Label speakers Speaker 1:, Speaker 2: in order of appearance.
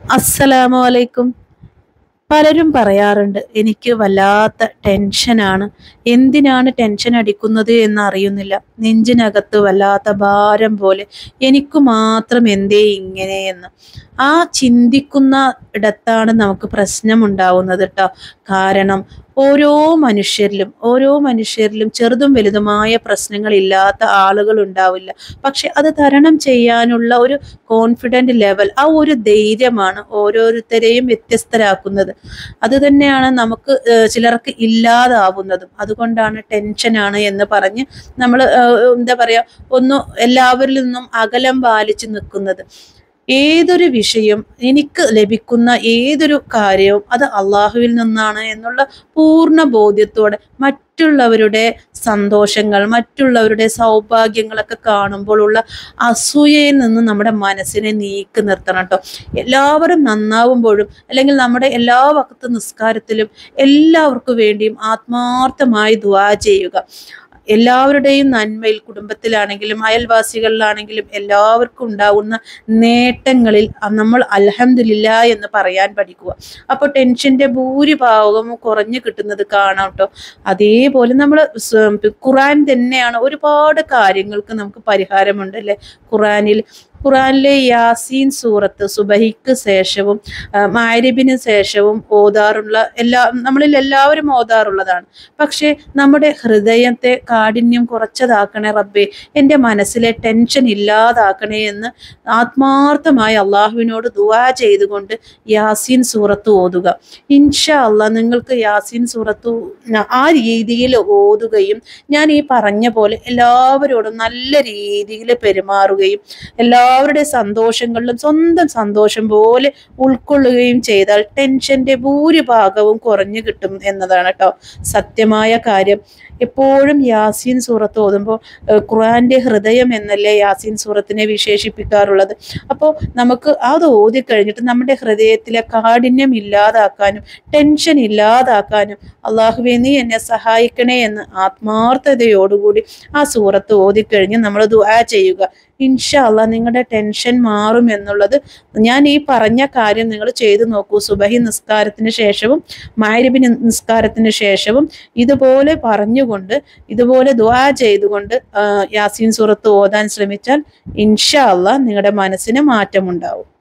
Speaker 1: അസ്സലാമു അലൈക്കും പലരും പറയാറുണ്ട് എനിക്ക് വല്ലാത്ത ടെൻഷനാണ് എന്തിനാണ് ടെൻഷൻ അടിക്കുന്നത് എന്ന് അറിയുന്നില്ല നെഞ്ചിനകത്ത് വല്ലാത്ത ഭാരം പോലെ എനിക്ക് മാത്രം എന്തേ ഇങ്ങനെ എന്ന് ആ ചിന്തിക്കുന്ന ഇടത്താണ് നമുക്ക് പ്രശ്നം ഉണ്ടാവുന്നത് കേട്ടോ കാരണം ഓരോ മനുഷ്യരിലും ഓരോ മനുഷ്യരിലും ചെറുതും വലുതുമായ പ്രശ്നങ്ങൾ ഇല്ലാത്ത ആളുകൾ ഉണ്ടാവില്ല പക്ഷെ അത് തരണം ചെയ്യാനുള്ള ഒരു കോൺഫിഡൻറ്റ് ലെവൽ ആ ഒരു ധൈര്യമാണ് ഓരോരുത്തരെയും വ്യത്യസ്തരാക്കുന്നത് അത് തന്നെയാണ് നമുക്ക് ഏഹ്, ചിലർക്ക് ഇല്ലാതാവുന്നതും അതുകൊണ്ടാണ് ടെൻഷനാണ് എന്ന് പറഞ്ഞ് നമ്മൾ എന്താ പറയാ ഒന്ന് എല്ലാവരിൽ നിന്നും അകലം പാലിച്ച് നിൽക്കുന്നത് ഏതൊരു വിഷയം എനിക്ക് ലഭിക്കുന്ന ഏതൊരു കാര്യവും അത് അള്ളാഹുവിൽ നിന്നാണ് എന്നുള്ള പൂർണ്ണ ബോധ്യത്തോടെ മറ്റുള്ളവരുടെ സന്തോഷങ്ങൾ മറ്റുള്ളവരുടെ സൗഭാഗ്യങ്ങളൊക്കെ കാണുമ്പോൾ ഉള്ള അസൂയയിൽ നിന്ന് നമ്മുടെ മനസ്സിനെ നീക്കി നിർത്തണം കേട്ടോ എല്ലാവരും നന്നാവുമ്പോഴും അല്ലെങ്കിൽ നമ്മുടെ എല്ലാ വക്കത്ത് നിസ്കാരത്തിലും എല്ലാവർക്കും വേണ്ടിയും ആത്മാർത്ഥമായി ദ്വാ ചെയ്യുക എല്ലാവരുടെയും നന്മയിൽ കുടുംബത്തിലാണെങ്കിലും അയൽവാസികളിലാണെങ്കിലും എല്ലാവർക്കും ഉണ്ടാകുന്ന നേട്ടങ്ങളിൽ നമ്മൾ അൽഹംദുലില്ല എന്ന് പറയാൻ പഠിക്കുക അപ്പോൾ ടെൻഷന്റെ ഭൂരിഭാഗവും കുറഞ്ഞു കിട്ടുന്നത് കാണാം കേട്ടോ അതേപോലെ നമ്മൾ ഖുറാൻ തന്നെയാണ് ഒരുപാട് കാര്യങ്ങൾക്ക് നമുക്ക് പരിഹാരമുണ്ട് അല്ലേ ഖുറാനിൽ ഖുറാനിലെ യാസീൻ സൂറത്ത് സുബഹിക്ക് ശേഷവും ആ, മാരിബിന് ശേഷവും ഓതാറുള്ള എല്ലാ നമ്മളിൽ എല്ലാവരും ഓതാറുള്ളതാണ് പക്ഷേ നമ്മുടെ ഹൃദയത്തെ കാഠിന്യം കുറച്ചതാക്കണേ റബ്ബേ എൻ്റെ മനസ്സിലെ ടെൻഷൻ ഇല്ലാതാക്കണേ എന്ന് ആത്മാർത്ഥമായി അള്ളാഹുവിനോട് ദുവാ ചെയ്തുകൊണ്ട് യാസീൻ സൂറത്ത് ഓതുക ഇൻഷാ അള്ളാഹ് നിങ്ങൾക്ക് യാസീൻ സൂറത്ത് ആ രീതിയിൽ ഓതുകയും ഞാൻ ഈ പറഞ്ഞ പോലെ എല്ലാവരോടും നല്ല രീതിയിൽ പെരുമാറുകയും എല്ലാവരുടെ സന്തോഷങ്ങളിലും സ്വന്തം സന്തോഷം പോലെ ഉൾക്കൊള്ളുകയും ചെയ്താൽ ടെൻഷന്റെ ഭൂരിഭാഗവും കുറഞ്ഞു കിട്ടും എന്നതാണ് കേട്ടോ സത്യമായ കാര്യം എപ്പോഴും യാസീൻ സൂറത്ത് ഓതുമ്പോൾ ഏഹ്, ഖുർആന്റെ ഹൃദയം എന്നല്ലേ യാസീൻ സൂറത്തിനെ വിശേഷിപ്പിക്കാറുള്ളത് അപ്പോൾ നമുക്ക് അത് ഓതി കഴിഞ്ഞിട്ട് നമ്മുടെ ഹൃദയത്തിലെ കാഠിന്യം ഇല്ലാതാക്കാനും ടെൻഷൻ ഇല്ലാതാക്കാനും അള്ളാഹുവെ നീ എന്നെ സഹായിക്കണേ എന്ന് ആത്മാർത്ഥതയോടുകൂടി ആ സൂറത്ത് ഓതിക്കഴിഞ്ഞ് നമ്മൾ ദുആ ചെയ്യുക ഇൻഷാ അല്ലാ നിങ്ങളുടെ ടെൻഷൻ മാറും എന്നുള്ളത് ഞാൻ ഈ പറഞ്ഞ കാര്യം നിങ്ങൾ ചെയ്തു നോക്കൂ സുബഹി നിസ്കാരത്തിന് ശേഷവും മാരിബി നിസ്കാരത്തിന് ശേഷവും ഇതുപോലെ പറഞ്ഞുകൊണ്ട് ഇതുപോലെ ദുആ ചെയ്തുകൊണ്ട് ആ, യാസീൻ സൂറത്ത് ഓതാൻ ശ്രമിച്ചാൽ ഇൻഷാ അല്ലാ നിങ്ങളുടെ മനസ്സിന് മാറ്റമുണ്ടാവും